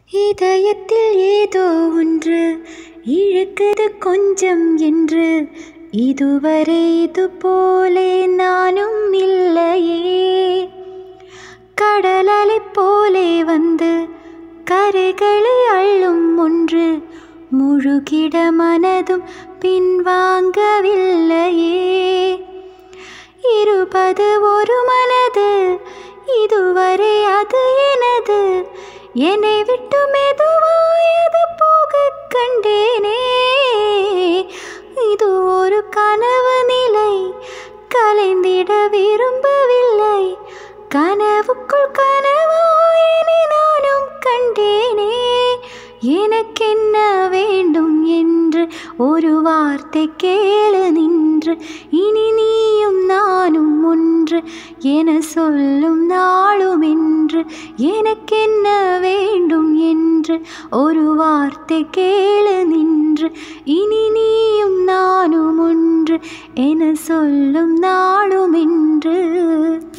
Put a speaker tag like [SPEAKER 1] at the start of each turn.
[SPEAKER 1] இதயத்தில் ஏதோ ஒன்று இழுக்குது கொஞ்சம் என்று இதுவரை இது போலே நானும் இல்லையே கடலலை போலே வந்து கரைகளை அள்ளும் ஒன்று முழுகிட மனதும் பின்வாங்கவில்லையே இருபது ஒரு மனது இதுவரை அது எனது என்னை விட்டு மெதுவாயது போக கண்டேனே இது ஒரு கனவு நிலை கலைந்திட விரும்பவில்லை கனவுக்குள் கனவாயினை நானும் கண்டேனே எனக்கென்ன வேண்டும் என்று ஒரு வார்த்தை கேளு நின்று இனி நீயும் நானும் ஒன்று என சொல்லும் நாளும் என்று எனக்கென்ன வேண்டும் என்று ஒரு வார்த்தை கேளு நின்று இனி நீயும் நானும் ஒன்று என சொல்லும் நாளும் என்று